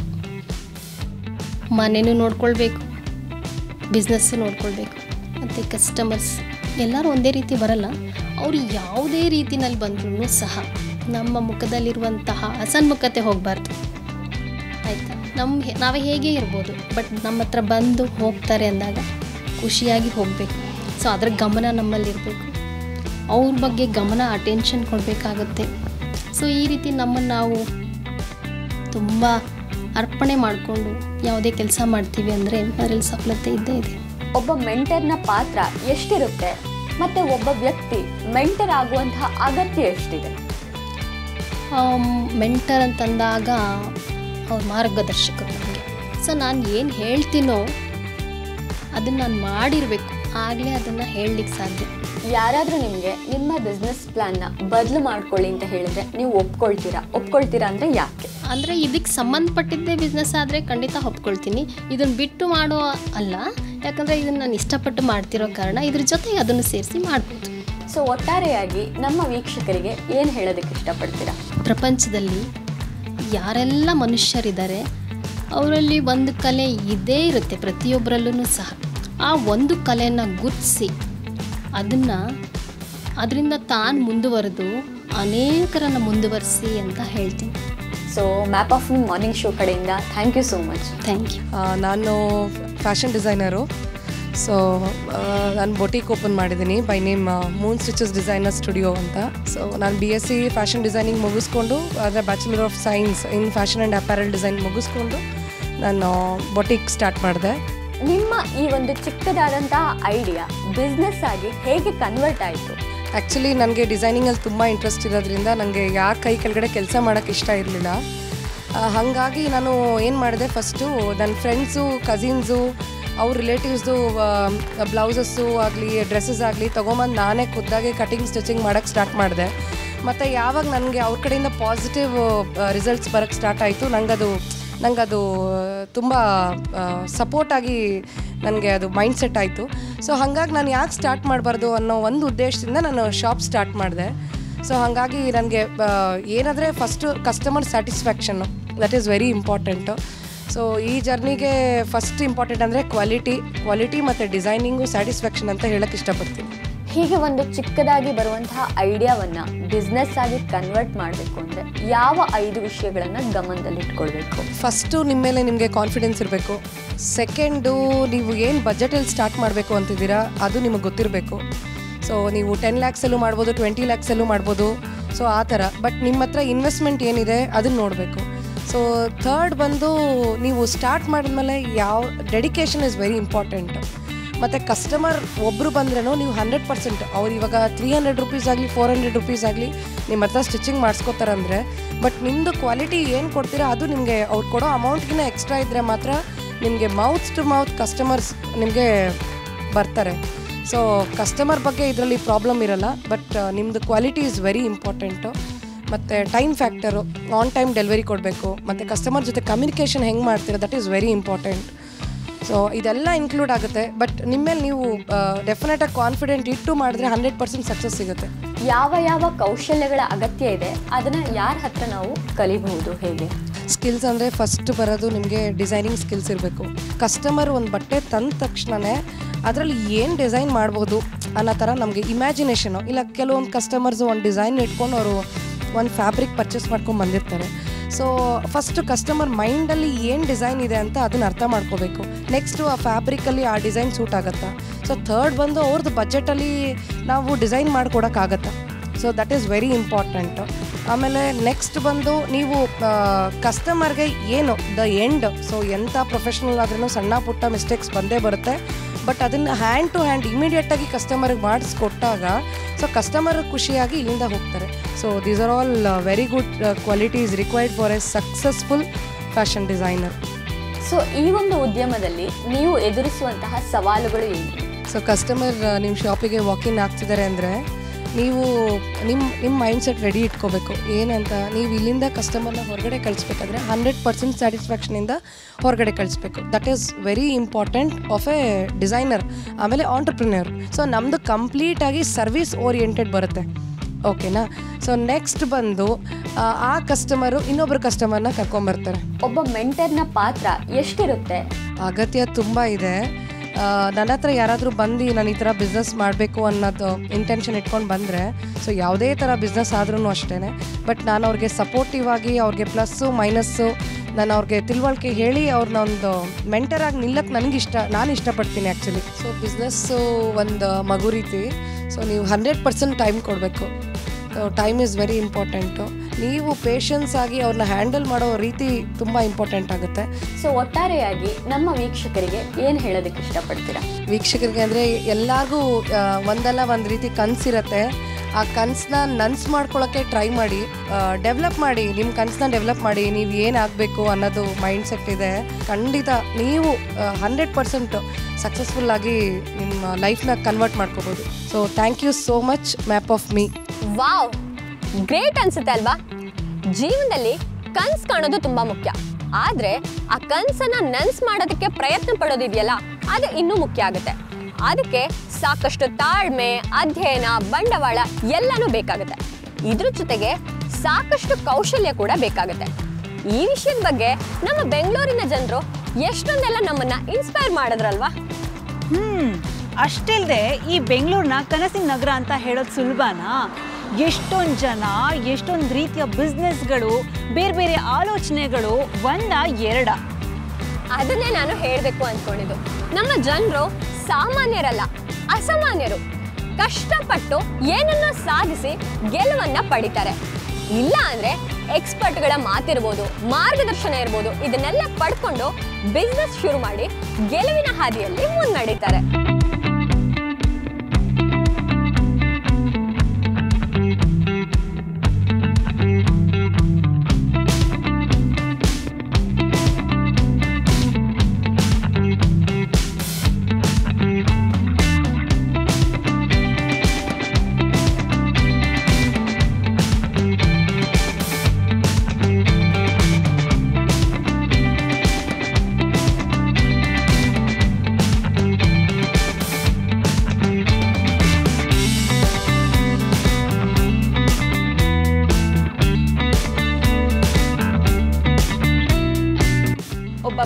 ಮನೆಯೂ ನೋಡ್ಕೊಳ್ಬೇಕು ಬಿಸ್ನೆಸ್ಸು ನೋಡ್ಕೊಳ್ಬೇಕು ಮತ್ತು ಕಸ್ಟಮರ್ಸ್ ಎಲ್ಲರೂ ಒಂದೇ ರೀತಿ ಬರಲ್ಲ ಅವರು ಯಾವುದೇ ರೀತಿನಲ್ಲಿ ಬಂದ್ರೂ ಸಹ ನಮ್ಮ ಮುಖದಲ್ಲಿರುವಂತಹ ಅಸನ್ಮುಖತೆ ಹೋಗಬಾರ್ದು ಆಯಿತಾ ನಮ್ಮ ನಾವೇ ಹೇಗೆ ಇರ್ಬೋದು ಬಟ್ ನಮ್ಮ ಹತ್ರ ಬಂದು ಹೋಗ್ತಾರೆ ಅಂದಾಗ ಖುಷಿಯಾಗಿ ಹೋಗಬೇಕು ಸೊ ಅದ್ರ ಗಮನ ನಮ್ಮಲ್ಲಿರಬೇಕು ಅವ್ರ ಬಗ್ಗೆ ಗಮನ ಅಟೆನ್ಷನ್ ಕೊಡಬೇಕಾಗುತ್ತೆ ಸೊ ಈ ರೀತಿ ನಮ್ಮನ್ನು ನಾವು ತುಂಬ ಅರ್ಪಣೆ ಮಾಡಿಕೊಂಡು ಯಾವುದೇ ಕೆಲಸ ಮಾಡ್ತೀವಿ ಅಂದರೆ ಅದರಲ್ಲಿ ಸಫಲತೆ ಇದ್ದೇ ಇದೆ ಒಬ್ಬ ಮೆಂಟರ್ನ ಪಾತ್ರ ಎಷ್ಟಿರುತ್ತೆ ಮತ್ತೆ ಒಬ್ಬ ವ್ಯಕ್ತಿ ಮೆಂಟರ್ ಆಗುವಂತಹ ಅಗತ್ಯ ಎಷ್ಟಿದೆ ಮೆಂಟರ್ ಅಂತಂದಾಗ ಅವ್ರ ಮಾರ್ಗದರ್ಶಕರು ನನಗೆ ಸೊ ನಾನು ಏನು ಹೇಳ್ತೀನೋ ಅದನ್ನು ನಾನು ಮಾಡಿರಬೇಕು ಆಗಲೇ ಅದನ್ನು ಹೇಳಲಿಕ್ಕೆ ಸಾಧ್ಯ ಯಾರಾದ್ರೂ ನಿಮಗೆ ನಿಮ್ಮ ಬಿಸ್ನೆಸ್ ಪ್ಲಾನ್ನ ಬದಲು ಮಾಡ್ಕೊಳ್ಳಿ ಅಂತ ಹೇಳಿದ್ರೆ ನೀವು ಒಪ್ಕೊಳ್ತೀರಾ ಒಪ್ಕೊಳ್ತೀರಾ ಅಂದ್ರೆ ಯಾಕೆ ಅಂದರೆ ಇದಕ್ಕೆ ಸಂಬಂಧಪಟ್ಟಿದ್ದೇ ಬಿಸ್ನೆಸ್ ಆದರೆ ಖಂಡಿತ ಒಪ್ಕೊಳ್ತೀನಿ ಇದನ್ನು ಬಿಟ್ಟು ಮಾಡೋ ಅಲ್ಲ ಯಾಕಂದರೆ ಇದನ್ನು ನಾನು ಇಷ್ಟಪಟ್ಟು ಮಾಡ್ತಿರೋ ಕಾರಣ ಇದ್ರ ಜೊತೆಗೆ ಅದನ್ನು ಸೇರಿಸಿ ಮಾಡ್ಬೋದು ಸೊ ಒಟ್ಟಾರೆಯಾಗಿ ನಮ್ಮ ವೀಕ್ಷಕರಿಗೆ ಏನು ಹೇಳೋದಕ್ಕೆ ಇಷ್ಟಪಡ್ತೀರಾ ಪ್ರಪಂಚದಲ್ಲಿ ಯಾರೆಲ್ಲ ಮನುಷ್ಯರಿದ್ದಾರೆ ಅವರಲ್ಲಿ ಒಂದು ಕಲೆ ಇದ್ದೇ ಇರುತ್ತೆ ಪ್ರತಿಯೊಬ್ಬರಲ್ಲೂ ಸಹ ಆ ಒಂದು ಕಲೆಯನ್ನು ಗುರುತಿಸಿ ಅದನ್ನು ಅದರಿಂದ ತಾನು ಮುಂದುವರೆದು ಅನೇಕರನ್ನು ಮುಂದುವರಿಸಿ ಅಂತ ಹೇಳ್ತೀನಿ so map of morning show ಕಡೆಯಿಂದ thank you so much thank you ಆ, ನಾನು ಫ್ಯಾಷನ್ ಡಿಸೈನರು ಸೊ ನಾನು ಬೊಟಿಕ್ ಓಪನ್ ಮಾಡಿದ್ದೀನಿ by name moon stitches designer studio ಅಂತ ಸೊ ನಾನು B S C fashion designing ಮುಗಿಸ್ಕೊಂಡು ಅದರ bachelor of science in fashion and apparel design ಮುಗಿಸ್ಕೊಂಡು ನಾನು ಬೊಟಿಕ್ ಸ್ಟಾರ್ಟ್ ಮಾಡಿದೆ ನಿಮ್ಮ ಈ ಒಂದು ಚಿಕ್ಕದಾದಂತಹ ಐಡಿಯಾ ಬಿಸ್ನೆಸ್ ಆಗಿ ಹೇಗೆ ಕನ್ವರ್ಟ್ ಆಯಿತು ಆ್ಯಕ್ಚುಲಿ ನನಗೆ ಡಿಸೈನಿಂಗಲ್ಲಿ ತುಂಬ ಇಂಟ್ರೆಸ್ಟ್ ಇರೋದ್ರಿಂದ ನನಗೆ ಯಾರ ಕೈ ಕೆಳಗಡೆ ಕೆಲಸ ಮಾಡೋಕ್ಕೆ ಇಷ್ಟ ಇರಲಿಲ್ಲ ಹಾಗಾಗಿ ನಾನು ಏನು ಮಾಡಿದೆ ಫಸ್ಟು ನನ್ನ ಫ್ರೆಂಡ್ಸು ಕಸಿನ್ಸು ಅವ್ರ ರಿಲೇಟಿವ್ಸ್ದು ಬ್ಲೌಸಸ್ಸು ಆಗಲಿ ಡ್ರೆಸ್ಸಸ್ ಆಗಲಿ ತೊಗೊಂಬಂದು ನಾನೇ ಖುದ್ದಾಗಿ ಕಟಿಂಗ್ ಸ್ಟಿಚಿಂಗ್ ಮಾಡೋಕ್ಕೆ ಸ್ಟಾರ್ಟ್ ಮಾಡಿದೆ ಮತ್ತು ಯಾವಾಗ ನನಗೆ ಅವ್ರ ಕಡೆಯಿಂದ ಪಾಸಿಟಿವ್ ರಿಸಲ್ಟ್ಸ್ ಬರೋಕ್ಕೆ ಸ್ಟಾರ್ಟ್ ಆಯಿತು ನಂಗದು ನಂಗದು ತುಂಬ ಸಪೋರ್ಟಾಗಿ ನನಗೆ ಅದು ಮೈಂಡ್ ಸೆಟ್ ಆಯಿತು ಸೊ ಹಾಗಾಗಿ ನಾನು ಯಾಕೆ ಸ್ಟಾರ್ಟ್ ಮಾಡಬಾರ್ದು ಅನ್ನೋ ಒಂದು ಉದ್ದೇಶದಿಂದ ನಾನು ಶಾಪ್ ಸ್ಟಾರ್ಟ್ ಮಾಡಿದೆ ಸೊ ಹಾಗಾಗಿ ನನಗೆ ಏನಾದರೆ ಫಸ್ಟು ಕಸ್ಟಮರ್ ಸ್ಯಾಟಿಸ್ಫ್ಯಾಕ್ಷನ್ನು that is very important so ಈ ಜರ್ನಿಗೆ ಫಸ್ಟ್ ಇಂಪಾರ್ಟೆಂಟ್ ಅಂದರೆ ಕ್ವಾಲಿಟಿ ಕ್ವಾಲಿಟಿ ಮತ್ತು ಡಿಸೈನಿಂಗು ಸ್ಯಾಟಿಸ್ಫ್ಯಾಕ್ಷನ್ ಅಂತ ಹೇಳಕ್ಕೆ ಇಷ್ಟಪಡ್ತೀನಿ ಹೀಗೆ ಒಂದು ಚಿಕ್ಕದಾಗಿ ಬರುವಂತಹ ಐಡಿಯಾವನ್ನ ಬಿಸ್ನೆಸ್ ಆಗಿ ಕನ್ವರ್ಟ್ ಮಾಡಬೇಕು ಅಂದ್ರೆ ಯಾವ ಐದು ವಿಷಯಗಳನ್ನ ಗಮನದಲ್ಲಿಟ್ಕೊಳ್ಬೇಕು ಫಸ್ಟು ನಿಮ್ಮ ಮೇಲೆ ನಿಮಗೆ ಕಾನ್ಫಿಡೆನ್ಸ್ ಇರಬೇಕು ಸೆಕೆಂಡು ನೀವು ಏನು ಬಜೆಟಲ್ಲಿ ಸ್ಟಾರ್ಟ್ ಮಾಡಬೇಕು ಅಂತಿದ್ದೀರಾ ಅದು ನಿಮಗೆ ಗೊತ್ತಿರಬೇಕು ಸೊ ನೀವು ಟೆನ್ ಲ್ಯಾಕ್ಸಲ್ಲೂ ಮಾಡ್ಬೋದು ಟ್ವೆಂಟಿ ಲ್ಯಾಕ್ಸಲ್ಲೂ ಮಾಡ್ಬೋದು ಸೊ ಆ ಥರ ಬಟ್ ನಿಮ್ಮ ಹತ್ರ ಇನ್ವೆಸ್ಟ್ಮೆಂಟ್ ಏನಿದೆ ಅದನ್ನು ನೋಡಬೇಕು ಸೊ ಥರ್ಡ್ ಬಂದು ನೀವು ಸ್ಟಾರ್ಟ್ ಮಾಡಿದ್ಮೇಲೆ ಯಾವ ಡೆಡಿಕೇಶನ್ ಇಸ್ ವೆರಿ ಇಂಪಾರ್ಟೆಂಟ್ ಮತ್ತು ಕಸ್ಟಮರ್ ಒಬ್ಬರು ಬಂದ್ರೂ ನೀವು ಹಂಡ್ರೆಡ್ ಪರ್ಸೆಂಟ್ ಅವ್ರು ಇವಾಗ ತ್ರೀ ಹಂಡ್ರೆಡ್ ರುಪೀಸ್ ಆಗಲಿ ಫೋರ್ ಹಂಡ್ರೆಡ್ ರುಪೀಸ್ ಆಗಲಿ ನಿಮ್ಮ ಹತ್ರ ಸ್ಟಿಚಿಂಗ್ ಮಾಡಿಸ್ಕೋತಾರಂದರೆ ಬಟ್ ನಿಮ್ಮದು ಕ್ವಾಲಿಟಿ ಏನು ಕೊಡ್ತೀರಾ ಅದು ನಿಮಗೆ ಅವ್ರು ಕೊಡೋ ಅಮೌಂಟ್ಗಿಂತ ಎಕ್ಸ್ಟ್ರಾ ಇದ್ದರೆ ಮಾತ್ರ ನಿಮಗೆ ಮೌತ್ ಟು ಮೌತ್ ಕಸ್ಟಮರ್ಸ್ ನಿಮಗೆ ಬರ್ತಾರೆ ಸೊ ಕಸ್ಟಮರ್ ಬಗ್ಗೆ ಇದರಲ್ಲಿ ಪ್ರಾಬ್ಲಮ್ ಇರಲ್ಲ ಬಟ್ ನಿಮ್ಮದು ಕ್ವಾಲಿಟಿ ಇಸ್ ವೆರಿ ಇಂಪಾರ್ಟೆಂಟು ಮತ್ತು time factor on time delivery ಕೊಡಬೇಕು ಮತ್ತು ಕಸ್ಟಮರ್ ಜೊತೆ ಕಮ್ಯುನಿಕೇಷನ್ ಹೆಂಗೆ ಮಾಡ್ತೀರಾ that is very important so ಇದೆಲ್ಲ ಇನ್ಕ್ಲೂಡ್ ಆಗುತ್ತೆ ಬಟ್ ನಿಮ್ಮೇಲೆ ನೀವು ಡೆಫಿನೆಟಾಗಿ ಕಾನ್ಫಿಡೆಂಟ್ ಇಟ್ಟು ಮಾಡಿದ್ರೆ ಹಂಡ್ರೆಡ್ ಪರ್ಸೆಂಟ್ ಸಕ್ಸಸ್ ಸಿಗುತ್ತೆ ಯಾವ ಯಾವ ಕೌಶಲ್ಯಗಳ ಅಗತ್ಯ ಇದೆ ಅದನ್ನ ಯಾರ ಹತ್ರ ನಾವು ಕಲಿಬಹುದು ಹೇಗೆ ಸ್ಕಿಲ್ಸ್ ಅಂದರೆ ಫಸ್ಟ್ ಬರೋದು ನಿಮಗೆ ಡಿಸೈನಿಂಗ್ ಸ್ಕಿಲ್ಸ್ ಇರಬೇಕು ಕಸ್ಟಮರ್ ಒಂದು ಬಟ್ಟೆ ತಂದ ತಕ್ಷಣವೇ ಅದರಲ್ಲಿ ಏನು ಡಿಸೈನ್ ಮಾಡ್ಬೋದು ಅನ್ನೋ ಥರ ನಮಗೆ ಇಮ್ಯಾಜಿನೇಷನು ಇಲ್ಲ ಕೆಲವೊಂದು ಕಸ್ಟಮರ್ಸು ಒಂದು ಡಿಸೈನ್ ಇಟ್ಕೊಂಡು ಅವರು ಒಂದು ಫ್ಯಾಬ್ರಿಕ್ ಪರ್ಚೇಸ್ ಮಾಡ್ಕೊಂಡು ಬಂದಿರ್ತಾರೆ ಸೊ ಫಸ್ಟು ಕಸ್ಟಮರ್ ಮೈಂಡಲ್ಲಿ ಏನು ಡಿಸೈನ್ ಇದೆ ಅಂತ ಅದನ್ನ ಅರ್ಥ ಮಾಡ್ಕೋಬೇಕು ನೆಕ್ಸ್ಟು ಆ ಫ್ಯಾಬ್ರಿಕಲ್ಲಿ ಆ ಡಿಸೈನ್ ಸೂಟ್ ಆಗುತ್ತಾ ಸೊ ಥರ್ಡ್ ಬಂದು ಅವ್ರದ್ದು ಬಜೆಟಲ್ಲಿ ನಾವು ಡಿಸೈನ್ ಮಾಡಿಕೊಡೋಕ್ಕಾಗತ್ತಾ so that is very important ಆಮೇಲೆ ನೆಕ್ಸ್ಟ್ ಬಂದು ನೀವು ಕಸ್ಟಮರ್ಗೆ ಏನು ದ ಎಂಡ್ ಸೊ ಎಂಥ ಪ್ರೊಫೆಷ್ನಲ್ ಆದ್ರೂ ಸಣ್ಣ ಪುಟ್ಟ ಮಿಸ್ಟೇಕ್ಸ್ ಬಂದೇ ಬರುತ್ತೆ ಬಟ್ ಅದನ್ನು ಹ್ಯಾಂಡ್ ಟು ಹ್ಯಾಂಡ್ ಇಮಿಡಿಯೇಟಾಗಿ ಕಸ್ಟಮರ್ಗೆ ಮಾಡಿಸ್ಕೊಟ್ಟಾಗ ಸೊ ಕಸ್ಟಮರ್ ಖುಷಿಯಾಗಿ ಇಲ್ಲಿಂದ ಹೋಗ್ತಾರೆ so these are all very good qualities required for a successful fashion designer so ಈ ಒಂದು ಉದ್ಯಮದಲ್ಲಿ ನೀವು ಎದುರಿಸುವಂತಹ ಸವಾಲುಗಳು ಏನು ಸೊ ಕಸ್ಟಮರ್ ನಿಮ್ಮ ಶಾಪಿಗೆ ವಾಕಿನ್ ಆಗ್ತಿದ್ದಾರೆ ಅಂದರೆ ನೀವು ನಿಮ್ಮ ನಿಮ್ಮ ಮೈಂಡ್ ಸೆಟ್ ರೆಡಿ ಇಟ್ಕೋಬೇಕು ಏನಂತ ನೀವು ಇಲ್ಲಿಂದ ಕಸ್ಟಮರ್ನ ಹೊರಗಡೆ ಕಳಿಸ್ಬೇಕಾದ್ರೆ ಹಂಡ್ರೆಡ್ ಪರ್ಸೆಂಟ್ ಸ್ಯಾಟಿಸ್ಫ್ಯಾಕ್ಷನಿಂದ ಹೊರಗಡೆ ಕಳಿಸ್ಬೇಕು that is very important of a designer ಆಮೇಲೆ ಆಂಟರ್ಪ್ರಿನ್ಯೂರ್ ಸೊ ನಮ್ಮದು ಕಂಪ್ಲೀಟಾಗಿ ಸರ್ವಿಸ್ ಓರಿಯೆಂಟೆಡ್ ಬರುತ್ತೆ ಓಕೆನಾ ಸೊ ನೆಕ್ಸ್ಟ್ ಬಂದು ಆ, ಆ ಕಸ್ಟಮರು ಇನ್ನೊಬ್ಬರು ಕಸ್ಟಮರ್ನ ಕರ್ಕೊಂಬರ್ತಾರೆ ಒಬ್ಬ ಮೆಂಟರ್ನ ಪಾತ್ರ ಎಷ್ಟಿರುತ್ತೆ ಅಗತ್ಯ ತುಂಬ ಇದೆ ಆ, ನನ್ನ ಹತ್ರ ಯಾರಾದರೂ ಬಂದು ನಾನು ಈ ಥರ ಬಿಸ್ನೆಸ್ ಮಾಡಬೇಕು ಅನ್ನೋದು ಇಂಟೆನ್ಷನ್ ಇಟ್ಕೊಂಡು ಬಂದರೆ ಸೊ ಯಾವುದೇ ಥರ ಬಿಸ್ನೆಸ್ ಆದ್ರೂ ಅಷ್ಟೇ ಬಟ್ ನಾನು ಅವ್ರಿಗೆ ಸಪೋರ್ಟಿವ್ ಆಗಿ ಅವ್ರಿಗೆ ಪ್ಲಸ್ಸು ಮೈನಸ್ಸು ನಾನು ಅವ್ರಿಗೆ ತಿಳುವಳಿಕೆ ಹೇಳಿ ಅವ್ರನ್ನ ಒಂದು ಮೆಂಟರಾಗಿ ನಿಲ್ಲಕ್ಕೆ ನನಗೆ ಇಷ್ಟ ನಾನು ಇಷ್ಟಪಡ್ತೀನಿ ಆ್ಯಕ್ಚುಲಿ ಸೊ ಬಿಸ್ನೆಸ್ಸು ಒಂದು ಮಗು ರೀತಿ ಸೊ ನೀವು ಹಂಡ್ರೆಡ್ ಪರ್ಸೆಂಟ್ ಟೈಮ್ ಕೊಡಬೇಕು ಟೈಮ್ ಇಸ್ ವೆರಿ ಇಂಪಾರ್ಟೆಂಟು ನೀವು ಪೇಷನ್ಸ್ ಆಗಿ ಅವ್ರನ್ನ ಹ್ಯಾಂಡಲ್ ಮಾಡೋ ರೀತಿ ತುಂಬ ಇಂಪಾರ್ಟೆಂಟ್ ಆಗುತ್ತೆ ಸೊ ಒಟ್ಟಾರೆಯಾಗಿ ನಮ್ಮ ವೀಕ್ಷಕರಿಗೆ ಏನು ಹೇಳೋದಕ್ಕೆ ಇಷ್ಟಪಡ್ತೀರಾ ವೀಕ್ಷಕರಿಗೆ ಅಂದರೆ ಎಲ್ಲರಿಗೂ ಆ, ಒಂದಲ್ಲ ಒಂದು ರೀತಿ ಕನಸಿರುತ್ತೆ ಆ ಕನಸನ್ನ ನನ್ಸ್ ಮಾಡ್ಕೊಳ್ಳೋಕ್ಕೆ ಟ್ರೈ ಮಾಡಿ ಡೆವಲಪ್ ಮಾಡಿ ನಿಮ್ಮ ಕನಸನ್ನ ಡೆವಲಪ್ ಮಾಡಿ ನೀವು ಏನಾಗಬೇಕು ಅನ್ನೋದು ಮೈಂಡ್ ಸೆಟ್ ಇದೆ ಖಂಡಿತ ನೀವು ಹಂಡ್ರೆಡ್ ಪರ್ಸೆಂಟ್ ಸಕ್ಸಸ್ಫುಲ್ ಆಗಿ ನಿಮ್ಮ ಲೈಫ್ನ ಕನ್ವರ್ಟ್ ಮಾಡ್ಕೋಬೋದು so thank you so much map of me wow great ಅನ್ಸುತ್ತೆ ಅಲ್ವಾ ಜೀವನದಲ್ಲಿ ಕನ್ಸ್ ಕಾಣೋದು ತುಂಬಾ ಮುಖ್ಯ ಆದ್ರೆ ಆ ಕನ್ಸನ್ನ ನನ್ಸ್ ಮಾಡೋದಕ್ಕೆ ಪ್ರಯತ್ನ ಪಡೋದಿದೆಯಲ್ಲ ಅದು ಇನ್ನೂ ಮುಖ್ಯ ಆಗುತ್ತೆ ಅದಕ್ಕೆ ಸಾಕಷ್ಟು ತಾಳ್ಮೆ ಅಧ್ಯಯನ ಬಂಡವಾಳ ಎಲ್ಲನೂ ಬೇಕಾಗುತ್ತೆ ಇದ್ರ ಜೊತೆಗೆ ಸಾಕಷ್ಟು ಕೌಶಲ್ಯ ಕೂಡ ಬೇಕಾಗುತ್ತೆ ಈ ವಿಷಯದ ಬಗ್ಗೆ ನಮ್ಮ ಬೆಂಗಳೂರಿನ ಜನರು ಎಷ್ಟೊಂದೆಲ್ಲ ನಮ್ಮನ್ನ ಇನ್ಸ್ಪೈರ್ ಮಾಡಿದ್ರಲ್ವಾ ಹ್ಮ್ ಅಷ್ಟಿಲ್ದೆ ಈ ಬೆಂಗಳೂರಿನ ಕನಸಿನ ನಗರ ಅಂತ ಹೇಳೋದು ಸುಲಭನಾ ಎಷ್ಟೊಂದು ಜನ ಎಷ್ಟೊಂದು ರೀತಿಯ ಬಿಸ್ನೆಸ್ಗಳು ಬೇರೆ ಬೇರೆ ಆಲೋಚನೆಗಳು ಒಂದ ಎರಡ ಅದನ್ನೇ ನಾನು ಹೇಳಬೇಕು ಅಂದ್ಕೊಂಡಿದ್ದು ನಮ್ಮ ಜನರು ಸಾಮಾನ್ಯರಲ್ಲ ಅಸಾಮಾನ್ಯರು ಕಷ್ಟಪಟ್ಟು ಏನನ್ನ ಸಾಧಿಸಿ ಗೆಲುವನ್ನ ಪಡಿತಾರೆ ಇಲ್ಲ ಅಂದ್ರೆ ಎಕ್ಸ್ಪರ್ಟ್ಗಳ ಮಾತಿರ್ಬೋದು ಮಾರ್ಗದರ್ಶನ ಇರ್ಬೋದು ಇದನ್ನೆಲ್ಲ ಪಡ್ಕೊಂಡು ಬಿಸ್ನೆಸ್ ಶುರು ಮಾಡಿ ಗೆಲುವಿನ ಹಾದಿಯಲ್ಲಿ ಮುನ್ನಡೀತಾರೆ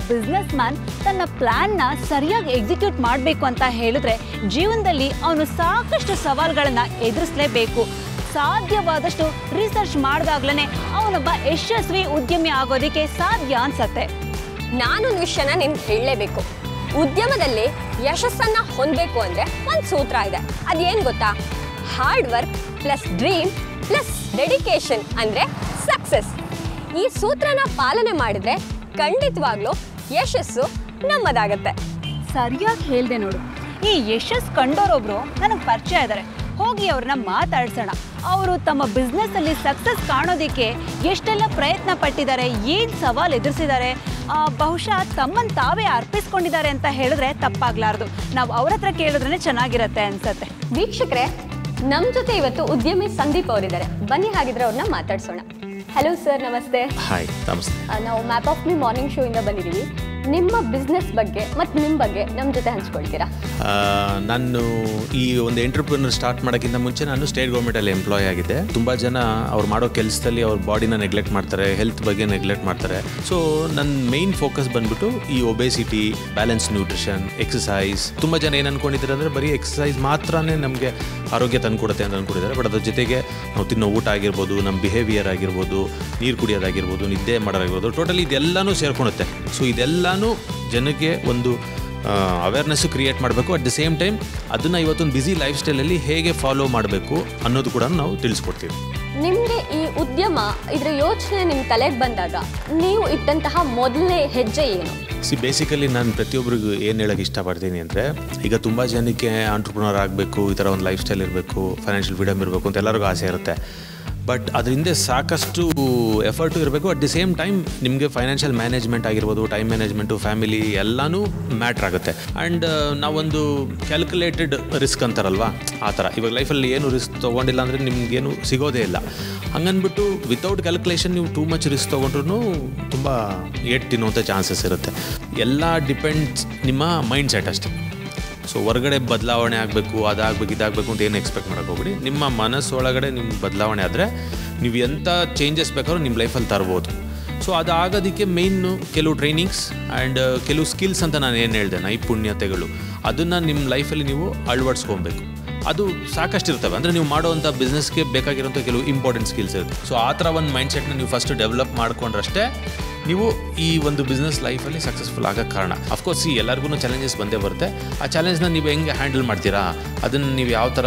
ಬಿಸ್ನೆಸ್ ಮ್ಯಾನ್ ತನ್ನ ಪ್ಲಾನ್ನ ಸರಿಯಾಗಿ ಎಕ್ಸಿಕ್ಯೂಟ್ ಮಾಡಬೇಕು ಅಂತ ಹೇಳಿದ್ರೆ ಜೀವನದಲ್ಲಿ ಅವನು ಸಾಕಷ್ಟು ಸವಾಲುಗಳನ್ನು ಎದುರಿಸಲೇಬೇಕು ಸಾಧ್ಯವಾದಷ್ಟು ರಿಸರ್ಚ್ ಮಾಡಿದಾಗ್ಲೇ ಅವನೊಬ್ಬ ಯಶಸ್ವಿ ಉದ್ಯಮಿ ಆಗೋದಕ್ಕೆ ಸಾಧ್ಯ ಅನ್ಸತ್ತೆ ನಾನೊಂದು ವಿಷಯನ ನಿಮ್ಗೆ ಹೇಳಲೇಬೇಕು ಉದ್ಯಮದಲ್ಲಿ ಯಶಸ್ಸನ್ನ ಹೊಂದಬೇಕು ಅಂದ್ರೆ ಒಂದು ಸೂತ್ರ ಇದೆ ಅದೇನು ಗೊತ್ತಾ hard work plus dream plus dedication ಅಂದ್ರೆ ಸಕ್ಸಸ್ ಈ ಸೂತ್ರನ ಪಾಲನೆ ಮಾಡಿದ್ರೆ ಖಂಡಿತವಾಗ್ಲೂ ಯಶಸ್ಸು ನಮ್ಮದಾಗತ್ತೆ ಸರಿಯಾಗಿ ಹೇಳ್ದೆ ನೋಡು ಈ ಯಶಸ್ ಕಂಡೋರೊಬ್ರು ನನಗೆ ಪರಿಚಯ ಇದ್ದಾರೆ ಹೋಗಿ ಅವ್ರನ್ನ ಮಾತಾಡ್ಸೋಣ ಅವರು ತಮ್ಮ ಬಿಸ್ನೆಸ್ ಅಲ್ಲಿ ಸಕ್ಸಸ್ ಕಾಣೋದಕ್ಕೆ ಎಷ್ಟೆಲ್ಲ ಪ್ರಯತ್ನ ಪಟ್ಟಿದ್ದಾರೆ ಏನು ಸವಾಲು ಎದುರಿಸಿದ್ದಾರೆ ಆ, ಬಹುಶಃ ತಮ್ಮನ್ನು ತಾವೇ ಅರ್ಪಿಸ್ಕೊಂಡಿದ್ದಾರೆ ಅಂತ ಹೇಳಿದ್ರೆ ತಪ್ಪಾಗ್ಲಾರ್ದು ನಾವು ಅವ್ರ ಹತ್ರ ಕೇಳಿದ್ರೇ ಚೆನ್ನಾಗಿರತ್ತೆ ಅನ್ಸತ್ತೆ ವೀಕ್ಷಕರೇ ನಮ್ಮ ಜೊತೆ ಇವತ್ತು ಉದ್ಯಮಿ ಸಂದೀಪ್ ಅವರಿದ್ದಾರೆ ಬನ್ನಿ ಹಾಗಿದ್ರೆ ಅವ್ರನ್ನ ಮಾತಾಡ್ಸೋಣ ಹಲೋ ಸರ್ ನಮಸ್ತೆ ಹಾಯ್ ನಮಸ್ತೆ ಆ, ನಾವು map of me morning show ಇಂದ ಬಂದಿದ್ದೀವಿ ನಿಮ್ಮ ಬಿಸ್ನೆಸ್ ಬಗ್ಗೆ ಮತ್ತು ನಿಮ್ಮ ಬಗ್ಗೆ ನಮ್ಮ ಜೊತೆ ಹಂಚ್ಕೊಳ್ತೀರಾ ಆ, ನಾನು ಈ ಒಂದು ಎಂಟರ್ಪ್ರಿನರ್ ಸ್ಟಾರ್ಟ್ ಮಾಡೋಕ್ಕಿಂತ ಮುಂಚೆ ನಾನು ಸ್ಟೇಟ್ ಗೌರ್ಮೆಂಟಲ್ಲಿ ಎಂಪ್ಲಾಯ್ ಆಗಿದ್ದೆ ತುಂಬ ಜನ ಅವ್ರು ಮಾಡೋ ಕೆಲಸದಲ್ಲಿ ಅವ್ರ ಬಾಡಿನ ನೆಗ್ಲೆಕ್ಟ್ ಮಾಡ್ತಾರೆ ಹೆಲ್ತ್ ಬಗ್ಗೆ ನೆಗ್ಲೆಕ್ಟ್ ಮಾಡ್ತಾರೆ ಸೊ ನನ್ನ ಮೇಯ್ನ್ ಫೋಕಸ್ ಬಂದ್ಬಿಟ್ಟು ಈ ಒಬೇಸಿಟಿ ಬ್ಯಾಲೆನ್ಸ್ ನ್ಯೂಟ್ರಿಷನ್ ಎಕ್ಸಸೈಸ್ ತುಂಬ ಜನ ಏನು ಅನ್ಕೊಂಡಿದ್ದಾರೆ ಅಂದರೆ ಬರೀ ಎಕ್ಸಸೈಸ್ ಮಾತ್ರನೇ ನಮಗೆ ಆರೋಗ್ಯ ತಂದುಕೊಡುತ್ತೆ ಅಂತ ಅಂದ್ಕೊಂಡಿದ್ದಾರೆ ಬಟ್ ಅದ್ರ ಜೊತೆಗೆ ನಾವು ತಿನ್ನೋ ಊಟ ಆಗಿರ್ಬೋದು ನಮ್ಮ ಬಿಹೇವಿಯರ್ ಆಗಿರ್ಬೋದು ನೀರು ಕುಡಿಯೋದಾಗಿರ್ಬೋದು ನಿದ್ದೆ ಮಾಡೋದಾಗಿರ್ಬೋದು ಟೋಟಲಿ ಇದೆಲ್ಲನೂ ಸೇರ್ಕೊಳುತ್ತೆ ಸೊ ಇದೆಲ್ಲನೂ ಜನಕ್ಕೆ ಒಂದು ಅವೇರ್ನೆಸ್ಸು ಕ್ರಿಯೇಟ್ ಮಾಡಬೇಕು ಅಟ್ ದ ಸೇಮ್ ಟೈಮ್ ಅದನ್ನು ಇವತ್ತೊಂದು ಬ್ಯುಸಿ ಲೈಫ್ ಸ್ಟೈಲಲ್ಲಿ ಹೇಗೆ ಫಾಲೋ ಮಾಡಬೇಕು ಅನ್ನೋದು ಕೂಡ ನಾವು ತಿಳಿಸ್ಕೊಡ್ತೀವಿ ನಿಮಗೆ ಈ ಉದ್ಯಮ ಇದರ ಯೋಚನೆ ನಿಮ್ಮ ತಲೆಗೆ ಬಂದಾಗ ನೀವು ಇಟ್ಟಂತಹ ಮೊದಲನೇ ಹೆಜ್ಜೆ ಏನು ಸಿ ಬೇಸಿಕಲಿ ನಾನು ಪ್ರತಿಯೊಬ್ಬರಿಗೂ ಏನು ಹೇಳೋಕ್ಕೆ ಇಷ್ಟಪಡ್ತೀನಿ ಅಂದರೆ ಈಗ ತುಂಬ ಜನಕ್ಕೆ ಆಂಟ್ರಪ್ರನರ್ ಆಗಬೇಕು ಈ ಥರ ಒಂದು ಲೈಫ್ ಸ್ಟೈಲ್ ಇರಬೇಕು ಫೈನಾನ್ಷಿಯಲ್ ಫ್ರೀಡಮ್ ಇರಬೇಕು ಅಂತ ಎಲ್ಲರಿಗೂ ಆಸೆ ಇರುತ್ತೆ ಬಟ್ ಅದ್ರ ಹಿಂದೆ ಸಾಕಷ್ಟು ಎಫರ್ಟು ಇರಬೇಕು ಅಟ್ ದಿ ಸೇಮ್ ಟೈಮ್ ನಿಮಗೆ ಫೈನಾನ್ಷಿಯಲ್ ಮ್ಯಾನೇಜ್ಮೆಂಟ್ ಆಗಿರ್ಬೋದು ಟೈಮ್ ಮ್ಯಾನೇಜ್ಮೆಂಟು ಫ್ಯಾಮಿಲಿ ಎಲ್ಲನೂ ಮ್ಯಾಟ್ರ್ ಆಗುತ್ತೆ ಆ್ಯಂಡ್ ನಾವೊಂದು ಕ್ಯಾಲ್ಕುಲೇಟೆಡ್ ರಿಸ್ಕ್ ಅಂತಾರಲ್ವಾ ಆ ಥರ ಇವಾಗ ಲೈಫಲ್ಲಿ ಏನು ರಿಸ್ಕ್ ತೊಗೊಂಡಿಲ್ಲ ಅಂದರೆ ನಿಮಗೇನು ಸಿಗೋದೇ ಇಲ್ಲ ಹಂಗನ್ಬಿಟ್ಟು ವಿತೌಟ್ ಕ್ಯಾಲ್ಕುಲೇಷನ್ ನೀವು ಟೂ ಮಚ್ ರಿಸ್ಕ್ ತೊಗೊಂಡ್ರು ತುಂಬ ಏಟ್ ತಿನ್ನುವಂಥ ಚಾನ್ಸಸ್ ಇರುತ್ತೆ ಎಲ್ಲ ಡಿಪೆಂಡ್ಸ್ ನಿಮ್ಮ ಮೈಂಡ್ ಸೆಟ್ ಅಷ್ಟೇ ಸೊ ಹೊರಗಡೆ ಬದಲಾವಣೆ ಆಗಬೇಕು ಅದಾಗಬೇಕು ಇದಾಗಬೇಕು ಅಂತ ಏನು ಎಕ್ಸ್ಪೆಕ್ಟ್ ಮಾಡೋಕೆ ಹೋಗ್ಬೇಡಿ ನಿಮ್ಮ ಮನಸ್ಸೊಳಗಡೆ ನಿಮ್ಮ ಬದಲಾವಣೆ ಆದರೆ ನೀವು ಎಂಥ ಚೇಂಜಸ್ ಬೇಕಾದ್ರೂ ನಿಮ್ಮ ಲೈಫಲ್ಲಿ ತರ್ಬೋದು ಸೊ ಅದಾಗೋದಕ್ಕೆ ಮೇಯ್ನು ಕೆಲವು ಟ್ರೈನಿಂಗ್ಸ್ ಆ್ಯಂಡ್ ಕೆಲವು ಸ್ಕಿಲ್ಸ್ ಅಂತ ನಾನು ಏನು ಹೇಳಿದೆ ನೈಪುಣ್ಯತೆಗಳು ಅದನ್ನು ನಿಮ್ಮ ಲೈಫಲ್ಲಿ ನೀವು ಅಳವಡಿಸ್ಕೊಬೇಕು ಅದು ಸಾಕಷ್ಟು ಇರ್ತವೆ ಅಂದರೆ ನೀವು ಮಾಡುವಂಥ ಬಿಸ್ನೆಸ್ಗೆ ಬೇಕಾಗಿರೋಂಥ ಕೆಲವು ಇಂಪಾರ್ಟೆಂಟ್ ಸ್ಕಿಲ್ಸ್ ಇರುತ್ತೆ ಸೊ ಆ ಥರ ಒಂದು ಮೈಂಡ್ ಸೆಟ್ನ ನೀವು ಫಸ್ಟ್ ಡೆವಲಪ್ ಮಾಡ್ಕೊಂಡ್ರಷ್ಟೇ ನೀವು ಈ ಒಂದು ಬಿಸ್ನೆಸ್ ಲೈಫಲ್ಲಿ ಸಕ್ಸಸ್ಫುಲ್ ಆಗೋಕ್ಕೆ ಕಾರಣ ಅಫ್ಕೋರ್ಸ್ ಈ ಎಲ್ಲರಿಗೂ ಚಾಲೆಂಜಸ್ ಬಂದೇ ಬರುತ್ತೆ ಆ ಚಾಲೆಂಜ್ನ ನೀವು ಹೆಂಗೆ ಹ್ಯಾಂಡಲ್ ಮಾಡ್ತೀರಾ ಅದನ್ನು ನೀವು ಯಾವ ಥರ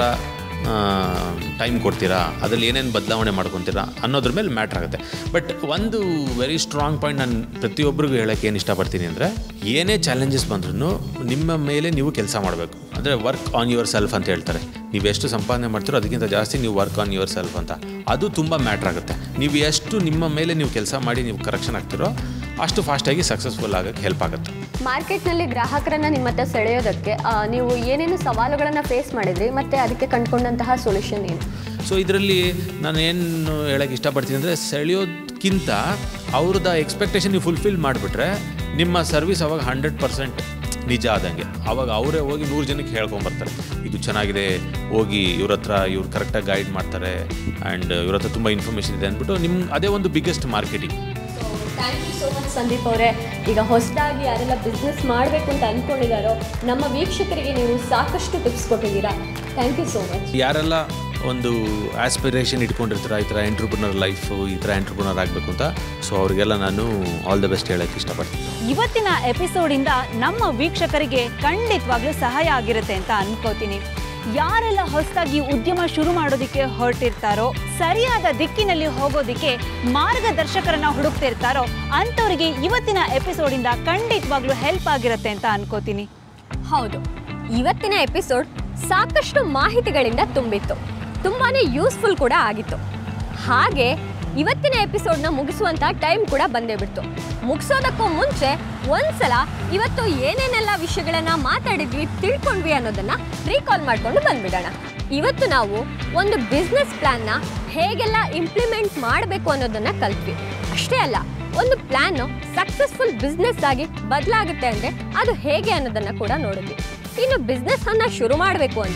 ಟೈಮ್ ಕೊಡ್ತೀರಾ ಅದರಲ್ಲಿ ಏನೇನು ಬದಲಾವಣೆ ಮಾಡ್ಕೊತೀರಾ ಅನ್ನೋದ್ರ ಮೇಲೆ ಮ್ಯಾಟ್ರ್ ಆಗುತ್ತೆ ಬಟ್ ಒಂದು ವೆರಿ ಸ್ಟ್ರಾಂಗ್ ಪಾಯಿಂಟ್ ನಾನು ಪ್ರತಿಯೊಬ್ಬರಿಗೂ ಹೇಳೋಕ್ಕೆ ಏನು ಇಷ್ಟಪಡ್ತೀನಿ ಅಂದರೆ ಏನೇ ಚಾಲೆಂಜಸ್ ಬಂದ್ರೂ ನಿಮ್ಮ ಮೇಲೆ ನೀವು ಕೆಲಸ ಮಾಡಬೇಕು ಅಂದರೆ ವರ್ಕ್ ಆನ್ ಯುವರ್ ಸೆಲ್ಫ್ ಅಂತ ಹೇಳ್ತಾರೆ ನೀವು ಎಷ್ಟು ಸಂಪಾದನೆ ಮಾಡ್ತೀರೋ ಅದಕ್ಕಿಂತ ಜಾಸ್ತಿ ನೀವು ವರ್ಕ್ ಆನ್ ಯುವರ್ ಸೆಲ್ಫ್ ಅಂತ ಅದು ತುಂಬ ಮ್ಯಾಟ್ರ್ ಆಗುತ್ತೆ ನೀವು ಎಷ್ಟು ನಿಮ್ಮ ಮೇಲೆ ನೀವು ಕೆಲಸ ಮಾಡಿ ನೀವು ಕರೆಕ್ಷನ್ ಆಗ್ತಿರೋ ಅಷ್ಟು ಫಾಸ್ಟಾಗಿ ಸಕ್ಸಸ್ಫುಲ್ ಆಗೋಕ್ಕೆ ಹೆಲ್ಪ್ ಆಗುತ್ತೆ ಮಾರ್ಕೆಟ್ನಲ್ಲಿ ಗ್ರಾಹಕರನ್ನ ನಿಮ್ಮ ಹತ್ರ ಸೆಳೆಯೋದಕ್ಕೆ ಆ, ನೀವು ಏನೇನು ಸವಾಲುಗಳನ್ನು ಫೇಸ್ ಮಾಡಿದ್ರಿ ಮತ್ತು ಅದಕ್ಕೆ ಕಂಡುಕೊಂಡಂತಹ ಸೊಲ್ಯೂಷನ್ ಏನು ಸೊ ಇದರಲ್ಲಿ ನಾನು ಏನು ಹೇಳೋಕ್ಕೆ ಇಷ್ಟಪಡ್ತೀನಿ ಅಂದರೆ ಸೆಳೆಯೋದಕ್ಕಿಂತ ಅವ್ರದ್ದು ಎಕ್ಸ್ಪೆಕ್ಟೇಷನ್ ನೀವು ಫುಲ್ಫಿಲ್ ಮಾಡಿಬಿಟ್ರೆ ನಿಮ್ಮ ಸರ್ವಿಸ್ ಅವಾಗ ಹಂಡ್ರೆಡ್ ಪರ್ಸೆಂಟ್ ನಿಜ ಆದಂಗೆ ಅವಾಗ ಅವರೇ ಹೋಗಿ ನೂರು ಜನಕ್ಕೆ ಹೇಳ್ಕೊಂಬರ್ತಾರೆ ಇದು ಚೆನ್ನಾಗಿದೆ ಹೋಗಿ ಇವ್ರ ಹತ್ರ ಇವ್ರು ಕರೆಕ್ಟಾಗಿ ಗೈಡ್ ಮಾಡ್ತಾರೆ ಆ್ಯಂಡ್ ಇವ್ರ ಹತ್ರ ತುಂಬ ಇನ್ಫಾರ್ಮೇಷನ್ ಇದೆ ಅಂದ್ಬಿಟ್ಟು ನಿಮ್ಗೆ ಅದೇ ಒಂದು biggest marketing thank you so much Sandeep ಅವರೇ ಈಗ ಹೊಸದಾಗಿ ಯಾರೆಲ್ಲ ಬಿಸ್ನೆಸ್ ಮಾಡಬೇಕು ಅಂತ ಅಂದ್ಕೊಂಡಿದ್ದಾರೋ ನಮ್ಮ ವೀಕ್ಷಕರಿಗೆ ನೀವು ಸಾಕಷ್ಟು ಟಿಪ್ಸ್ ಕೊಟ್ಟಿದ್ದೀರಾ ಥ್ಯಾಂಕ್ ಯು ಸೋ ಮಚ್ ಯಾರೆಲ್ಲ ಒಂದು ಆಸ್ಪಿರೇಷನ್ ಇಟ್ಕೊಂಡಿರ್ತಾರೆ ಈ ಥರ ಎಂಟ್ರಪ್ರಿನರ್ ಲೈಫ್ ಈ ಥರ ಎಂಟ್ರಪ್ರಿನರ್ ಆಗಬೇಕು ಅಂತ ಸೊ ಅವರಿಗೆಲ್ಲ ನಾನು ಆಲ್ ದ ಬೆಸ್ಟ್ ಹೇಳೋಕ್ಕೆ ಇಷ್ಟಪಡ್ತೀನಿ ಇವತ್ತಿನ ಎಪಿಸೋಡಿಂದ ನಮ್ಮ ವೀಕ್ಷಕರಿಗೆ ಖಂಡಿತವಾಗ್ಲೂ ಸಹಾಯ ಆಗಿರುತ್ತೆ ಅಂತ ಅನ್ಕೋತೀನಿ ಯಾರೆಲ್ಲ ಹೊಸದಾಗಿ ಉದ್ಯಮ ಶುರು ಮಾಡೋದಕ್ಕೆ ಹೊರಟಿರ್ತಾರೋ ಸರಿಯಾದ ದಿಕ್ಕಿನಲ್ಲಿ ಹೋಗೋದಕ್ಕೆ ಮಾರ್ಗದರ್ಶಕರನ್ನ ಹುಡುಕ್ತಿರ್ತಾರೋ ಅಂಥವ್ರಿಗೆ ಇವತ್ತಿನ ಎಪಿಸೋಡಿಂದ ಖಂಡಿತವಾಗ್ಲೂ ಹೆಲ್ಪ್ ಆಗಿರುತ್ತೆ ಅಂತ ಅನ್ಕೋತೀನಿ ಹೌದು ಇವತ್ತಿನ ಎಪಿಸೋಡ್ ಸಾಕಷ್ಟು ಮಾಹಿತಿಗಳಿಂದ ತುಂಬಿತ್ತು ತುಂಬಾನೇ ಯೂಸ್ಫುಲ್ ಕೂಡ ಆಗಿತ್ತು ಹಾಗೆ ಇವತ್ತಿನ ಎಪಿಸೋಡ್ನ ಮುಗಿಸುವಂತ ಟೈಮ್ ಕೂಡ ಬಂದೇ ಬಿಡ್ತು ಮುಗಿಸೋದಕ್ಕೂ ಮುಂಚೆ ಒಂದ್ಸಲ ಇವತ್ತು ಏನೇನೆಲ್ಲ ವಿಷಯಗಳನ್ನ ಮಾತಾಡಿದ್ವಿ ತಿಳ್ಕೊಂಡ್ವಿ ಅನ್ನೋದನ್ನ ರೀಕಾಲ್ ಮಾಡ್ಕೊಂಡು ಬಂದ್ಬಿಡೋಣ ಇವತ್ತು ನಾವು ಒಂದು ಬಿಸ್ನೆಸ್ ಪ್ಲಾನ್ನ ಹೇಗೆಲ್ಲ ಇಂಪ್ಲಿಮೆಂಟ್ ಮಾಡಬೇಕು ಅನ್ನೋದನ್ನ ಕಲ್ತ್ವಿ ಅಷ್ಟೇ ಅಲ್ಲ ಒಂದು ಪ್ಲಾನ್ ಸಕ್ಸಸ್ಫುಲ್ ಬಿಸ್ನೆಸ್ ಆಗಿ ಬದಲಾಗುತ್ತೆ ಅಂದ್ರೆ ಅದು ಹೇಗೆ ಅನ್ನೋದನ್ನ ಕೂಡ ನೋಡಿದ್ವಿ ಇನ್ನು ಬಿಸ್ನೆಸ್ ಅನ್ನ ಶುರು ಮಾಡಬೇಕು ಅಂದ್ರೆ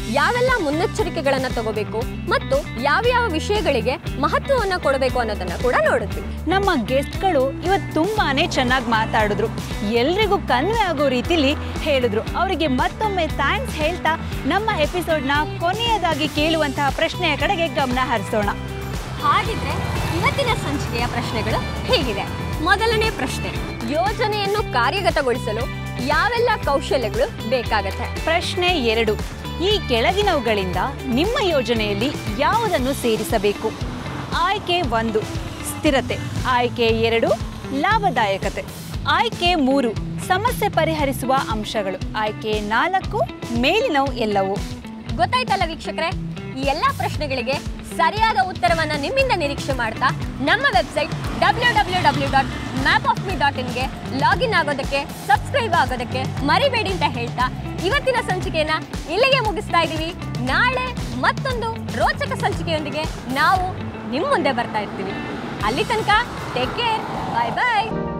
ಯಾವೆಲ್ಲ ಮುನ್ನೆಚ್ಚರಿಕೆಗಳನ್ನು ತಗೋಬೇಕು ಮತ್ತು ಯಾವ್ಯಾವ ವಿಷಯಗಳಿಗೆ ಮಹತ್ವವನ್ನು ಕೊಡಬೇಕು ಅನ್ನೋದನ್ನ ಕೂಡ ನೋಡಿದ್ವಿ ನಮ್ಮ ಗೆಸ್ಟ್ಗಳು ಇವತ್ತು ತುಂಬಾನೇ ಚೆನ್ನಾಗಿ ಮಾತಾಡಿದ್ರು ಎಲ್ರಿಗೂ ಕನ್ವೆ ಆಗೋ ರೀತಿಲಿ ಹೇಳಿದ್ರು ಅವರಿಗೆ ಮತ್ತೊಮ್ಮೆ ಥ್ಯಾಂಕ್ಸ್ ಹೇಳ್ತಾ ನಮ್ಮ ಎಪಿಸೋಡ್ನ ಕೊನೆಯದಾಗಿ ಕೇಳುವಂತಹ ಪ್ರಶ್ನೆಯ ಕಡೆಗೆ ಗಮನ ಹರಿಸೋಣ ಹಾಗಿದ್ರೆ ಇವತ್ತಿನ ಸಂಚಿಕೆಯ ಪ್ರಶ್ನೆಗಳು ಹೀಗಿದೆ ಮೊದಲನೇ ಪ್ರಶ್ನೆ ಯೋಜನೆಯನ್ನು ಕಾರ್ಯಗತಗೊಳಿಸಲು ಯಾವೆಲ್ಲ ಕೌಶಲ್ಯಗಳು ಬೇಕಾಗತ್ತೆ ಪ್ರಶ್ನೆ ಎರಡು ಈ ಕೆಳಗಿನವುಗಳಿಂದ ನಿಮ್ಮ ಯೋಜನೆಯಲ್ಲಿ ಯಾವುದನ್ನು ಸೇರಿಸಬೇಕು ಆಯ್ಕೆ ಒಂದು ಸ್ಥಿರತೆ ಆಯ್ಕೆ ಎರಡು ಲಾಭದಾಯಕತೆ ಆಯ್ಕೆ ಮೂರು ಸಮಸ್ಯೆ ಪರಿಹರಿಸುವ ಅಂಶಗಳು ಆಯ್ಕೆ ನಾಲ್ಕು ಮೇಲಿನವು ಎಲ್ಲವೂ ಗೊತ್ತಾಯ್ತಲ್ಲ ವೀಕ್ಷಕರೇ ಈ ಎಲ್ಲ ಪ್ರಶ್ನೆಗಳಿಗೆ ಸರಿಯಾದ ಉತ್ತರವನ್ನ ನಿಮ್ಮಿಂದ ನಿರೀಕ್ಷೆ ಮಾಡ್ತಾ ನಮ್ಮ website W W W dot map of me dot ಇನ್ಗೆ ಲಾಗಿನ್ ಆಗೋದಕ್ಕೆ ಸಬ್ಸ್ಕ್ರೈಬ್ ಆಗೋದಕ್ಕೆ ಮರಿಬೇಡಿ ಅಂತ ಹೇಳ್ತಾ ಇವತ್ತಿನ ಸಂಚಿಕೆಯನ್ನ ಇಲ್ಲಿಗೆ ಮುಗಿಸ್ತಾ ಇದ್ದೀವಿ ನಾಳೆ ಮತ್ತೊಂದು ರೋಚಕ ಸಂಚಿಕೆಯೊಂದಿಗೆ ನಾವು ನಿಮ್ಮ ಮುಂದೆ ಬರ್ತಾ ಇರ್ತೀವಿ ಅಲ್ಲಿ ತನಕ ಟೇಕ್ ಕೇರ್ ಬಾಯ್ ಬಾಯ್